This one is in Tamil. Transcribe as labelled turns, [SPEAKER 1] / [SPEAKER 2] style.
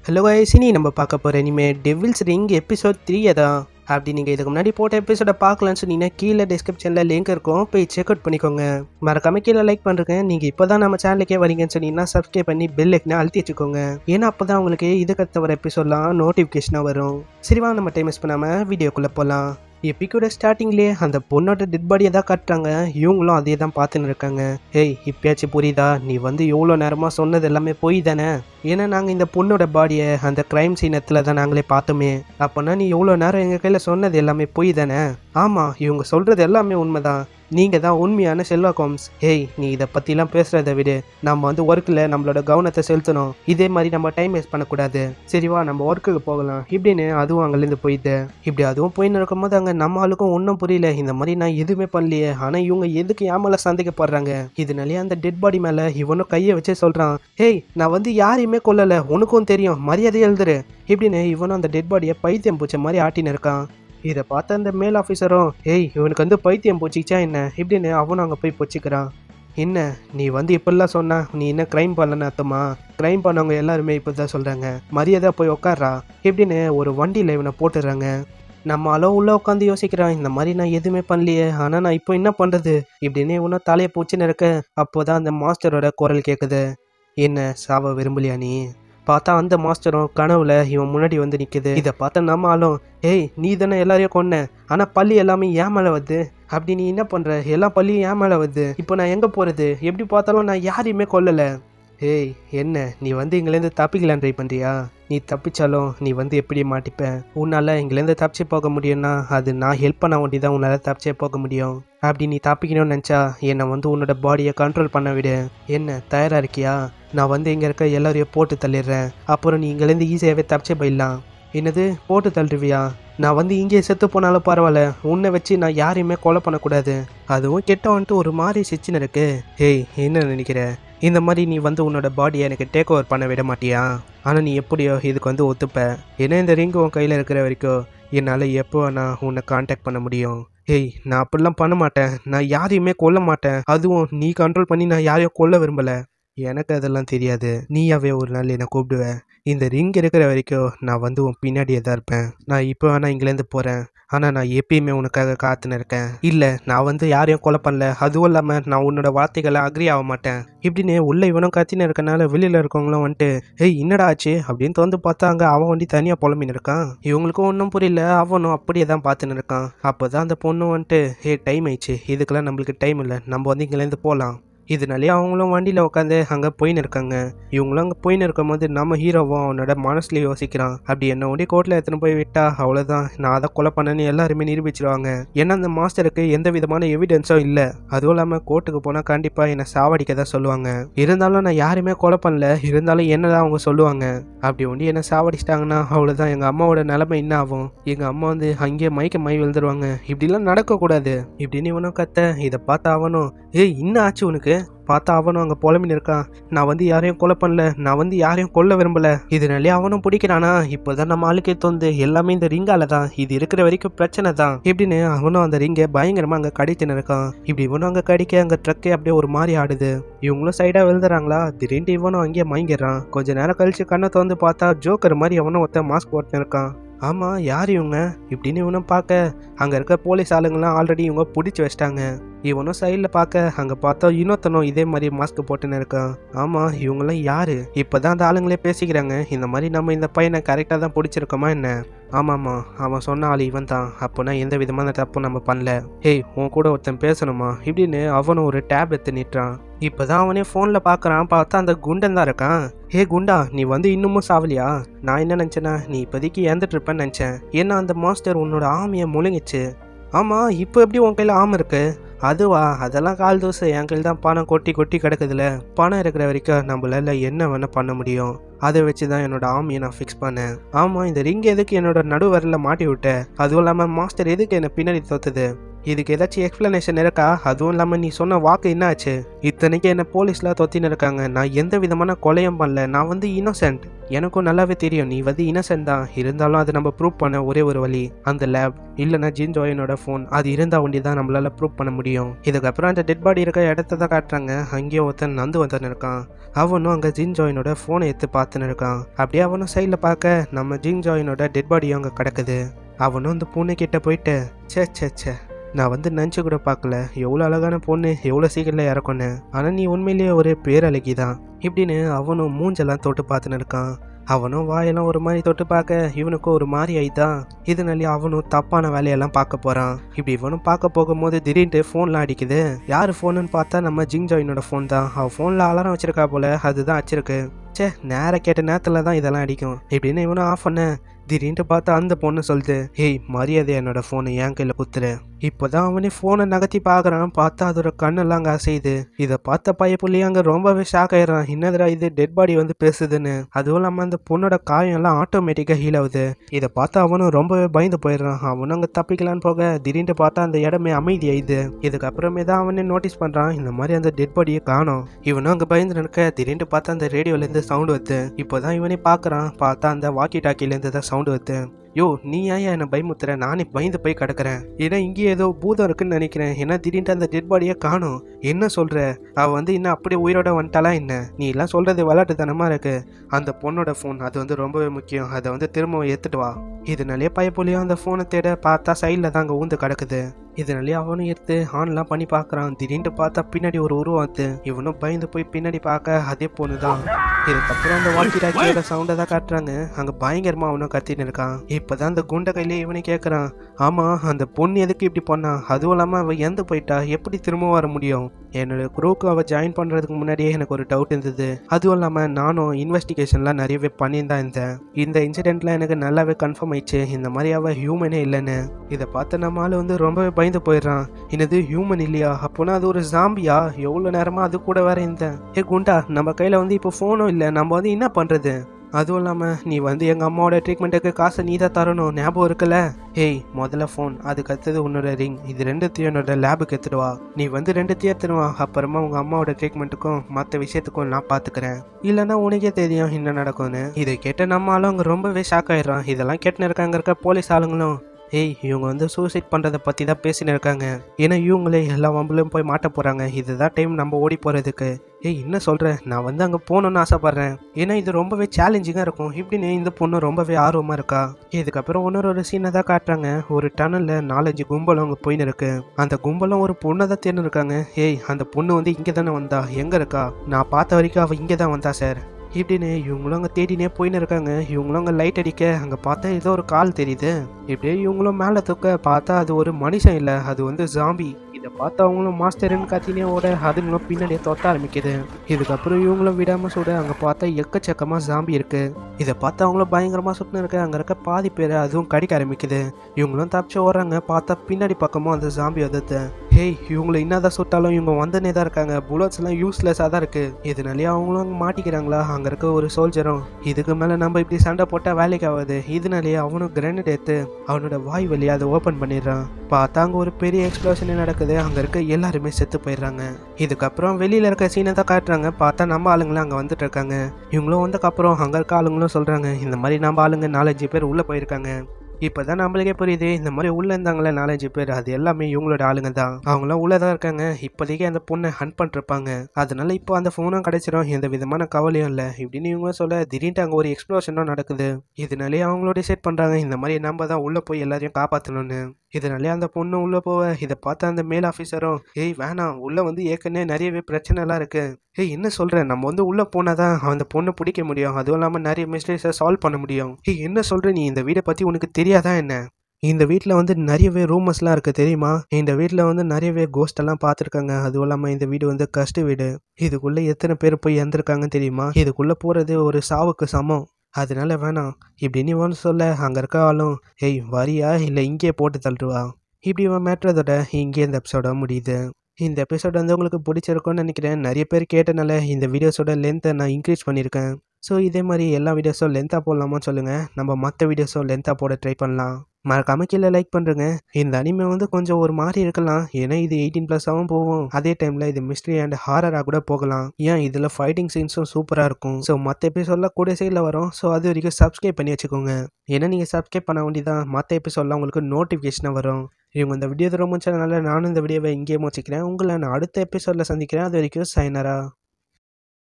[SPEAKER 1] ஹலோ சினி நம்ம பார்க்க போகிற இனிமே டெவில்ஸ் ரிங் எபிசோட் த்ரீ தான் அப்படி நீங்கள் இதுக்கு முன்னாடி போட்ட எபிசோட பார்க்கலான்னு சொன்னீங்கன்னா கீழே டிஸ்கிரிப்ஷனில் லிங்க் இருக்கும் போய் செக் அவுட் பண்ணிக்கோங்க மறக்காம கீழே லைக் பண்ணுறேங்க நீங்கள் இப்போ தான் நம்ம சேனலுக்கே வரீங்கன்னு சொன்னீங்கன்னா சப்ஸ்கிரைப் பண்ணி பெல் ஐக்கனை அழுத்தி வச்சுக்கோங்க ஏன்னா அப்போ தான் உங்களுக்கு இதுக்கு தவிர எபிசோட்லாம் நோட்டிஃபிகேஷனாக வரும் சரி வாங்க நம்ம டைம் மிஸ் பண்ணாமல் வீடியோக்குள்ளே போகலாம் எப்பிக்கோட ஸ்டார்டிங்லேயே அந்த பொண்ணோட டெட் பாடியை தான் காட்டுறாங்க இவங்களும் அதே தான் பார்த்துன்னு இருக்காங்க ஏய் இப்பயாச்சும் புரியுதா நீ வந்து எவ்வளோ நேரமாக சொன்னது எல்லாமே பொய் தானே ஏன்னா நாங்கள் இந்த பொண்ணோட பாடியை அந்த க்ரைம் சீனத்தில் தான் நாங்களே பார்த்தோமே அப்போனா நீ எவ்வளோ நேரம் எங்கள் கையில் சொன்னது எல்லாமே பொய் தானே ஆமாம் இவங்க சொல்கிறது எல்லாமே உண்மைதான் நீங்கள் தான் உண்மையான செல்வா கோம்ஸ் ஏய் நீ இதை பற்றிலாம் பேசுகிறத விடு நம்ம வந்து ஒர்க்கில் நம்மளோட கவனத்தை செலுத்தணும் இதே மாதிரி நம்ம டைம் வேஸ்ட் பண்ணக்கூடாது சரி வா நம்ம ஒர்க்குக்கு போகலாம் இப்படின்னு அதுவும் அங்கேருந்து போயிட்டு இப்படி அதுவும் போயின்னு இருக்கும்போது அங்கே நம்ம ஆளுக்கும் ஒன்றும் புரியல இந்த மாதிரி நான் எதுவுமே பண்ணலையே ஆனால் இவங்க எதுக்கு ஏமால சந்தேகப்படுறாங்க இதனாலே அந்த டெட் பாடி மேலே இவனும் கையை வச்சு சொல்கிறான் ஏய் நான் வந்து யாரையுமே கொல்லலை உனக்கும் தெரியும் மரியாதை எழுதுரு இப்படின்னு இவனும் அந்த டெட் பாடியை பைத்தியம் பூச்ச மாதிரி ஆட்டின்னு இருக்கான் இதை பார்த்த அந்த மேல் ஆஃபீஸரும் ஏய் இவனுக்கு வந்து பைத்தியம் போச்சிச்சா என்ன இப்படின்னு அவனும் அங்கே போய் பொச்சிக்கிறான் என்ன நீ வந்து இப்படிலாம் சொன்னா நீ என்ன க்ரைம் பண்ணலன்னு அர்த்தமா க்ரைம் பண்ணவங்க எல்லாருமே இப்போ தான் சொல்கிறாங்க மரியாதை போய் உட்கார்றா இப்படின்னு ஒரு வண்டியில் இவனை போட்டுடுறாங்க நம்ம அளவு உள்ளே உட்காந்து யோசிக்கிறான் இந்த மாதிரி நான் எதுவுமே பண்ணலையே ஆனால் நான் இப்போ என்ன பண்ணுறது இப்படின்னு இவனும் தலையை பூச்சின்னு இருக்க அப்போ தான் அந்த மாஸ்டரோட குரல் கேட்குது என்ன சாவ விரும்பலையா நீ பார்த்தா அந்த மாஸ்டரும் கனவுல இவன் முன்னாடி வந்து நிக்குது இதை பார்த்த நம்ம ஆளும் ஏய் நீ தானே எல்லாரையும் கொன்ன ஆனா பள்ளி எல்லாமே ஏன் மேல வருது அப்படி நீ என்ன பண்ற எல்லா பள்ளியும் ஏன் மேல வருது இப்போ நான் எங்க போறது எப்படி பார்த்தாலும் நான் யாரையுமே கொல்லல ஏய் என்ன நீ வந்து இங்கேருந்து தப்பிக்கலாம் ட்ரை பண்ணுறியா நீ தப்பிச்சாலும் நீ வந்து எப்படி மாட்டிப்ப உன்னால் இங்கேருந்து தப்பிச்சு போக முடியும்னா அது நான் ஹெல்ப் பண்ண வேண்டி தான் உன்னால் தப்பிச்சே போக முடியும் அப்படி நீ தப்பிக்கணும்னு நினச்சா என்னை வந்து உன்னோட பாடியை கண்ட்ரோல் பண்ண விடு என்ன தயாராக இருக்கியா நான் வந்து இங்கே இருக்க எல்லாரையும் போட்டு தள்ளிடுறேன் அப்புறம் நீ இங்கேருந்து ஈஸியாகவே தப்பிச்சே போயிடலாம் என்னது போட்டு தள்ளுவியா நான் வந்து இங்கே செத்து போனாலும் பரவாயில்ல உன்னை வச்சு நான் யாரையுமே கொலை பண்ணக்கூடாது அதுவும் கெட்ட வந்துட்டு ஒரு மாதிரி சிச்சின்னு இருக்கு ஏய் என்ன நினைக்கிற இந்த மாதிரி நீ வந்து உன்னோட பாடியை எனக்கு டேக் ஓவர் பண்ண விட மாட்டியா ஆனால் நீ எப்படியோ இதுக்கு வந்து ஒத்துப்ப ஏன்னா இந்த ரிங்கு உன் கையில் இருக்கிற வரைக்கும் என்னால் எப்போ நான் உன்னை காண்டாக்ட் பண்ண முடியும் ஏய் நான் அப்படிலாம் பண்ண மாட்டேன் நான் யாரையுமே கொல்ல மாட்டேன் அதுவும் நீ கண்ட்ரோல் பண்ணி நான் யாரையும் கொல்ல விரும்பலை எனக்கு அதெல்லாம் தெரியாது நீயாவே ஒரு நாள் என்னை கூப்பிடுவ இந்த ரிங் இருக்கிற வரைக்கும் நான் வந்து உன் பின்னாடியே தான் இருப்பேன் நான் இப்போ வேணா இங்கேருந்து போகிறேன் ஆனால் நான் எப்பயுமே உனக்காக காத்துன்னு இருக்கேன் இல்லை நான் வந்து யாரையும் கொலை பண்ணல அதுவும் இல்லாமல் நான் உன்னோட வார்த்தைகளை அக்ரி ஆக மாட்டேன் இப்படின்னு உள்ள இவனும் கத்தின்னு இருக்கனால வெளியில் இருக்கவங்களும் வந்துட்டு ஏய் என்னடா ஆச்சு அப்படின்னு வந்து பார்த்தாங்க அவன் வண்டி தனியாக புலம்பின்னு இருக்கான் இவங்களுக்கும் ஒன்றும் புரியல அவனும் அப்படியே தான் பார்த்துன்னு இருக்கான் அப்போ தான் அந்த பொண்ணு வந்துட்டு ஏ டைம் ஆயிடுச்சு இதுக்கெல்லாம் நம்மளுக்கு டைம் இல்லை நம்ம வந்து இங்கேருந்து போகலாம் இதனாலே அவங்களும் வண்டியில் உட்காந்து அங்கே போயின்னு இருக்காங்க இவங்களும் அங்கே போயின்னு இருக்கும்போது நம்ம ஹீரோவும் அவனோட மனசுல யோசிக்கிறான் அப்படி என்ன ஒண்டி கோர்ட்டில் எடுத்துன்னு போய் விட்டா அவ்வளோதான் நான் அதை கொலை பண்ணேன்னு எல்லாருமே நிரூபிச்சிருவாங்க ஏன்னா அந்த மாஸ்டருக்கு எந்த விதமான எவிடன்ஸும் இல்லை அதுவும் இல்லாமல் கோர்ட்டுக்கு போனால் கண்டிப்பாக என்னை சாவடிக்க தான் சொல்லுவாங்க இருந்தாலும் நான் யாருமே கொலை பண்ணல இருந்தாலும் என்ன தான் அவங்க சொல்லுவாங்க அப்படி ஒண்டி என்ன சாவடிச்சிட்டாங்கன்னா அவ்வளோதான் எங்கள் அம்மாவோட நிலைமை என்ன ஆகும் எங்கள் அம்மா வந்து அங்கேயே மயக்க மை விழுந்துருவாங்க இப்படிலாம் நடக்கக்கூடாது இப்படின்னு இவனும் கத்த இதை பார்த்து அவனும் ஏய் இன்னும் ஆச்சு உனக்கு பார்த்தா அவனும் அங்கே புலம்பின்னு இருக்கான் நான் வந்து யாரையும் கொலை பண்ணல நான் வந்து யாரையும் கொல்ல விரும்பல இதனாலே அவனும் பிடிக்கிறானா இப்போதான் நம்ம ஆளுக்கே தோந்து எல்லாமே இந்த ரிங்கால தான் இது இருக்கிற வரைக்கும் பிரச்சனை தான் இப்படின்னு அவனும் அந்த ரிங்கை பயங்கரமா அங்கே கடிச்சுன்னு இருக்கான் இப்படி இவனும் அங்கே கடிக்க அங்கே ட்ரக்கே அப்படியே ஒரு மாதிரி ஆடுது இவங்களும் சைடாக விழுந்துறாங்களா திடீர்னு இவனும் அங்கேயே மயங்கிடுறான் கொஞ்ச நேரம் கழிச்சு கண்ணை திறந்து பார்த்தா ஜோக்கர் மாதிரி அவனும் ஒருத்தன் மாஸ்க் போட்டுன்னு இருக்கான் ஆமாம் யார் இவங்க இப்படின்னு இவனும் பார்க்க அங்கே இருக்க போலீஸ் ஆளுங்களாம் ஆல்ரெடி இவங்க பிடிச்சி வச்சிட்டாங்க இவனும் சைடில் பார்க்க அங்கே பார்த்தா இன்னொருத்தனும் இதே மாதிரி மாஸ்க் போட்டுன்னு இருக்கான் ஆமாம் இவங்களாம் யாரு இப்போ தான் அந்த ஆளுங்களே பேசிக்கிறாங்க இந்த மாதிரி நம்ம இந்த பையனை கரெக்டாக தான் பிடிச்சிருக்கோமா என்ன ஆமாம்மா அவன் சொன்ன ஆள் இவன் தான் அப்போனா எந்த விதமான தப்பும் நம்ம பண்ணல ஏய் உன் கூட ஒருத்தன் பேசணுமா இப்படின்னு அவனும் ஒரு டேப் எடுத்து நிட்டுறான் இப்போதான் அவனே ஃபோனில் பார்க்குறான் பார்த்தா அந்த குண்டன் தான் இருக்கான் ஏ குண்டா நீ வந்து இன்னமும் சாவலியா நான் என்ன நினச்சேன்னா நீ இப்போதைக்கு இறந்துட்டு இருப்பேன்னு நினச்சேன் ஏன்னா அந்த மாஸ்டர் உன்னோட ஆமையை முழுங்கிச்சு ஆமாம் இப்போ எப்படி உன் கையில் ஆமை இருக்கு அதுவா அதெல்லாம் கால் தோசை என் கையில் தான் பணம் கொட்டி கொட்டி கிடக்குதுல பணம் இருக்கிற வரைக்கும் நம்மளால என்ன வேணால் பண்ண முடியும் அதை வச்சு தான் என்னோட ஆமியை நான் ஃபிக்ஸ் பண்ணேன் ஆமாம் இந்த ரிங் எதுக்கு என்னோட நடுவரில் மாட்டி விட்ட அதுவும் இல்லாமல் மாஸ்டர் எதுக்கு என்னை பின்னாடி தோத்துது இதுக்கு ஏதாச்சும் எக்ஸ்பிளனேஷன் இருக்கா அதுவும் இல்லாமல் நீ சொன்ன வாக்கு என்ன ஆச்சு இத்தனைக்கு என்ன போலீஸ்லாம் தொத்தின்னு இருக்காங்க நான் எந்த விதமான கொலையும் பண்ணல நான் வந்து இன்னோசென்ட் எனக்கும் நல்லாவே தெரியும் நீ வந்து இன்னசென்ட் தான் இருந்தாலும் அது நம்ம ப்ரூவ் பண்ண ஒரே ஒரு வழி அந்த லேப் இல்லைன்னா ஜின் ஜோயனோட ஃபோன் அது இருந்தால் ஒண்டி தான் நம்மளால ப்ரூவ் பண்ண முடியும் இதுக்கப்புறம் அந்த டெட் பாடி இருக்க இடத்த தான் காட்டுறாங்க அங்கேயே ஒருத்தன் நந்து வந்தன் இருக்கான் அவனும் அங்கே ஜின் ஜோயினோட ஃபோனை எடுத்து பார்த்துன்னு இருக்கான் அப்படியே அவனும் சைடில் பார்க்க நம்ம ஜின் ஜோயினோட டெட் பாடியும் அங்கே கிடக்குது அவனும் அந்த பொண்ணு கிட்ட போயிட்டு சே சே சே நான் வந்து நினச்சி கூட பார்க்கல எவ்வளோ அழகான பொண்ணு எவ்வளோ சீக்கிரம் இறக்குன்னு ஆனால் நீ உண்மையிலேயே ஒரு பேரழகி தான் இப்படின்னு அவனும் மூஞ்செல்லாம் தொட்டு பார்த்துன்னு இருக்கான் அவனும் வாயெல்லாம் ஒரு மாதிரி தொட்டு பார்க்க இவனுக்கும் ஒரு மாதிரி ஆயிட்டான் இதனாலே அவனும் தப்பான வேலையெல்லாம் பார்க்க போகிறான் இப்படி இவனும் பார்க்க போகும்போது திடீர்னு ஃபோன்லாம் அடிக்குது யார் ஃபோனுன்னு பார்த்தா நம்ம ஜிங் ஜாயினோட ஃபோன் தான் அவன் ஃபோனில் அலாரம் வச்சிருக்கா போல அதுதான் வச்சிருக்கு ச்சே நேரம் கேட்ட நேரத்தில் தான் இதெல்லாம் அடிக்கும் இப்படின்னு இவனும் ஆஃப் பண்ண திடீர்னு பார்த்தா அந்த பொண்ணு சொல்லுது ஏய் மரியாதை என்னோட ஃபோனை என் கையில் குத்துரு இப்போதான் அவனே ஃபோனை நகர்த்தி பார்க்குறான் பார்த்தா அதோட கண்ணெல்லாம் அங்கே அசையுது இதை பார்த்த பைய புள்ளி அங்கே ரொம்பவே ஷாக் ஆயிடுறான் என்னதுடா இது டெட் பாடி வந்து பேசுதுன்னு அதுவும் இல்லாமல் அந்த பொண்ணோட காயம் எல்லாம் ஆட்டோமேட்டிக்காக ஹீல் ஆகுது இதை பார்த்து அவனும் ரொம்பவே பயந்து போயிடுறான் அவனும் அங்கே தப்பிக்கலான்னு போக திடீர்னு பார்த்தா அந்த இடமே அமைதியாயிது இதுக்கப்புறமே தான் அவனே நோட்டீஸ் பண்ணுறான் இந்த மாதிரி அந்த டெட் பாடியை காணும் இவனும் அங்கே பயந்து நிற்க திடீர்னு பார்த்தா அந்த ரேடியோலேருந்து சவுண்ட் வருது இப்போதான் இவனே பார்க்குறான் பார்த்தா அந்த வாக்கி டாக்கிலேருந்து தான் சவுண்ட் வருது யோ நீ ஏன் என்னை பயமுத்துற நானே பயந்து போய் கிடக்குறேன் ஏன்னா இங்கே ஏதோ பூதம் இருக்குன்னு நினைக்கிறேன் ஏன்னா திடீர்னு அந்த டெட் பாடியை காணும் என்ன சொல்ற அவ வந்து இன்னும் அப்படியே உயிரோட வந்துட்டாளா என்ன நீ எல்லாம் சொல்றது விளையாட்டுத்தனமா இருக்கு அந்த பொண்ணோட ஃபோன் அது வந்து ரொம்பவே முக்கியம் அதை வந்து திரும்ப எடுத்துட்டு வா இதனாலே பயப்புலியும் அந்த ஃபோனை தேட பார்த்தா சைடில் தான் அங்கே ஊந்து கிடக்குது இதனாலே அவனும் எடுத்து ஆன்லாம் பண்ணி பார்க்குறான் திடீர்னு பார்த்தா பின்னாடி ஒரு உருவம் வந்து இவனும் பயந்து போய் பின்னாடி பார்க்க அதே பொண்ணு தான் இதுக்கப்புறம் அந்த வாக்கி டாக்கியோட சவுண்டை தான் காட்டுறாங்க அங்கே பயங்கரமாக அவனும் கத்தின்னு இருக்கான் இப்போதான் அந்த குண்டை கையிலே இவனே கேட்குறான் ஆமாம் அந்த பொண்ணு எதுக்கு இப்படி பண்ணா அதுவும் இல்லாமல் அவள் எந்த போயிட்டா எப்படி திரும்ப வர முடியும் என்னோட குரூக்கு அவள் ஜாயின் பண்ணுறதுக்கு முன்னாடியே எனக்கு ஒரு டவுட் இருந்தது அதுவும் இல்லாமல் நானும் இன்வெஸ்டிகேஷன்லாம் நிறையவே பண்ணியிருந்தான் இருந்தேன் இந்த இன்சிடெண்ட்டில் எனக்கு நல்லாவே கன்ஃபார்ம் ஆயிடுச்சு இந்த மாதிரி அவள் ஹியூமனே இல்லைன்னு இதை பார்த்து நம்ம ஆள் வந்து ரொம்பவே பயந்து போயிடுறான் என்னது ஹியூமன் இல்லையா அப்போனா அது ஒரு ஜாம்பியா எவ்வளோ நேரமாக அது கூட வேற இருந்தேன் ஏ குண்டா நம்ம கையில் வந்து இப்போ ஃபோனும் இல்லை நம்ம வந்து என்ன பண்ணுறது அதுவும் இல்லாமல் நீ வந்து எங்கள் அம்மாவோட ட்ரீட்மெண்ட்டுக்கு காசை நீ தான் தரணும் ஞாபகம் இருக்குல்ல ஏய் முதல்ல ஃபோன் அதுக்கு அடுத்தது உன்னோட ரிங் இது ரெண்டுத்தையும் என்னோட லேபுக்கு எடுத்துட்டு வா நீ வந்து ரெண்டுத்தையும் எடுத்துட்டு வா அப்புறமா உங்கள் அம்மாவோட ட்ரீட்மெண்ட்டுக்கும் மற்ற விஷயத்துக்கும் நான் பார்த்துக்கிறேன் இல்லைன்னா உனக்கே தெரியும் என்ன நடக்கும்னு இதை கேட்ட நம்ம ஆளும் அங்கே ரொம்பவே ஷாக் ஆயிடுறான் இதெல்லாம் கேட்டுன்னு இருக்காங்க இருக்க போலீஸ் ஆளுங்களும் ஏய் இவங்க வந்து சூசைட் பண்ணுறதை பற்றி தான் பேசின்னு இருக்காங்க ஏன்னா இவங்களே எல்லா வம்புலையும் போய் மாட்ட போகிறாங்க இதுதான் டைம் நம்ம ஓடி போகிறதுக்கு ஏய் என்ன சொல்கிற நான் வந்து அங்கே போகணுன்னு ஆசைப்பட்றேன் ஏன்னா இது ரொம்பவே சேலஞ்சிங்காக இருக்கும் இப்படின்னு இந்த பொண்ணு ரொம்பவே ஆர்வமாக இருக்கா இதுக்கப்புறம் இன்னொரு ஒரு சீனை தான் காட்டுறாங்க ஒரு டனலில் நாலஞ்சு கும்பலும் அங்கே போயின்னு இருக்கு அந்த கும்பலும் ஒரு பொண்ணை தான் தேர்ந்து இருக்காங்க ஏய் அந்த பொண்ணு வந்து இங்கே தானே வந்தா எங்கே இருக்கா நான் பார்த்த வரைக்கும் அவள் இங்கே தான் வந்தா சார் இப்படின்னு இவங்களும் அங்கே தேடினே போயின்னு இருக்காங்க இவங்களும் அங்கே லைட் அடிக்க அங்கே பார்த்தா ஏதோ ஒரு கால் தெரியுது இப்படியே இவங்களும் மேலே தூக்க பார்த்தா அது ஒரு மனுஷன் இல்லை அது வந்து ஜாம்பி இதை பார்த்து அவங்களும் மாஸ்டர்னு கத்தினே ஓட அதுங்களும் பின்னாடியே தொத்த ஆரம்பிக்குது இதுக்கப்புறம் இவங்களும் விடாமல் சுட அங்கே பார்த்தா எக்கச்சக்கமாக ஜாம்பி இருக்கு இதை பார்த்து அவங்களும் பயங்கரமாக சுட்டுன்னு இருக்கு அங்கே இருக்க பாதி பேர் அதுவும் கடிக்க ஆரம்பிக்குது இவங்களும் தப்பிச்சு ஓடுறாங்க பார்த்தா பின்னாடி பக்கமும் அந்த ஜாம்பி வதத்தை ஹேய் இவங்களை என்னதான் சுட்டாலும் இவங்க வந்தனே தான் இருக்காங்க புல்லட்ஸ் எல்லாம் யூஸ்லெஸ்ஸாக தான் இருக்கு இதனாலே அவங்களும் அங்கே மாட்டிக்கிறாங்களா அங்கே இருக்க ஒரு சோல்ஜரும் இதுக்கு மேலே நம்ம இப்படி சண்டை போட்டால் வேலைக்கு ஆகாது இதனாலேயே அவனும் கிரனேட் எடுத்து அவனோட வாய் வழியா அதை ஓப்பன் பண்ணிடுறான் பார்த்தா அங்கே ஒரு பெரிய எக்ஸ்ப்ளோஷனே நடக்குது அங்கே இருக்க எல்லாருமே செத்து போயிடுறாங்க இதுக்கப்புறம் வெளியில் இருக்க சீனை தான் காட்டுறாங்க பார்த்தா நம்ம ஆளுங்களும் அங்கே வந்துட்டு இருக்காங்க இவங்களும் வந்தக்கப்புறம் அங்கே இருக்க ஆளுங்களும் சொல்கிறாங்க இந்த மாதிரி நம்ம ஆளுங்க நாலஞ்சு பேர் உள்ளே போயிருக்காங்க இப்போதான் நம்மளுக்கே புரியுது இந்த மாதிரி உள்ளே இருந்தாங்களே நாலஞ்சு பேர் அது எல்லாமே இவங்களோட ஆளுங்க தான் அவங்களாம் உள்ளே தான் இருக்காங்க இப்போதைக்கு அந்த பொண்ணை ஹண்ட் பண்ணிருப்பாங்க அதனால இப்போ அந்த ஃபோனும் கிடைச்சிரும் எந்த விதமான கவலையும் இல்லை இப்படின்னு இவங்களும் சொல்ல திடீர்னு அங்கே ஒரு எக்ஸ்ப்ளோஷனும் நடக்குது இதனாலே அவங்களோட டிசைட் பண்ணுறாங்க இந்த மாதிரி நம்ம தான் உள்ளே போய் எல்லாரையும் காப்பாற்றணும்னு இதனாலே அந்த பொண்ணு உள்ளே போவ இதை பார்த்த அந்த மேல் ஆஃபீஸரும் ஏய் வேணாம் உள்ளே வந்து ஏற்கனவே நிறையவே பிரச்சனைலாம் இருக்கு ஏய் என்ன சொல்ற நம்ம வந்து உள்ளே போனால் தான் அந்த பொண்ணை பிடிக்க முடியும் அதுவும் இல்லாமல் நிறைய மிஸ்டேக்ஸை சால்வ் பண்ண முடியும் ஏய் என்ன சொல்ற நீ இந்த வீடை பற்றி உனக்கு தெரியாதா என்ன இந்த வீட்டில் வந்து நிறையவே ரூமர்ஸ்லாம் இருக்குது தெரியுமா இந்த வீட்டில் வந்து நிறையவே கோஸ்ட் எல்லாம் பார்த்துருக்காங்க அதுவும் இல்லாமல் இந்த வீடு வந்து கஷ்ட வீடு இதுக்குள்ளே எத்தனை பேர் போய் இறந்துருக்காங்கன்னு தெரியுமா இதுக்குள்ளே போகிறது ஒரு சாவுக்கு சமம் அதனால வேணாம் இப்படின்னு இவன் சொல்ல அங்கே இருக்க ஆளும் ஏய் வரியா இல்லை இங்கேயே போட்டு தள்ளுவா இப்படி இவன் மேட்றதோட இங்கே இந்த எபிசோட முடியுது இந்த எபிசோட் வந்து உங்களுக்கு பிடிச்சிருக்கும்னு நினைக்கிறேன் நிறைய பேர் கேட்டனால இந்த வீடியோஸோட லென்த்தை நான் இன்க்ரீஸ் பண்ணியிருக்கேன் ஸோ இதே மாதிரி எல்லா வீடியோஸும் லென்த்தாக போடலாமான்னு சொல்லுங்கள் நம்ம மற்ற வீடியோஸும் லென்த்தாக போட ட்ரை பண்ணலாம் மறக்காம கீழே லைக் பண்ணுறேங்க இந்த அனிமே வந்து கொஞ்சம் ஒரு மாதிரி இருக்கலாம் ஏன்னா இது எயிட்டீன் ப்ளஸ்ஸாகவும் போகும் அதே டைமில் இது மிஸ்ட்ரி அண்ட் ஹாரராக கூட போகலாம் ஏன் இதில் ஃபைட்டிங் சீன்ஸும் சூப்பராக இருக்கும் ஸோ மற்ற எபிசோட்லாம் கூட சைடில் வரும் ஸோ அது வரைக்கும் சப்ஸ்கிரைப் பண்ணி வச்சுக்கோங்க ஏன்னா நீங்கள் சப்ஸ்கிரைப் பண்ண வேண்டியதான் மற்ற எபிசோட்லாம் உங்களுக்கு நோட்டிஃபிகேஷனாக வரும் இவங்க இந்த வீடியோ ரொம்ப சேனலில் நானும் இந்த வீடியோவை இங்கேயே முடிச்சுக்கிறேன் உங்களை நான் அடுத்த எபிசோடில் சந்திக்கிறேன் அது வரைக்கும் சைனரா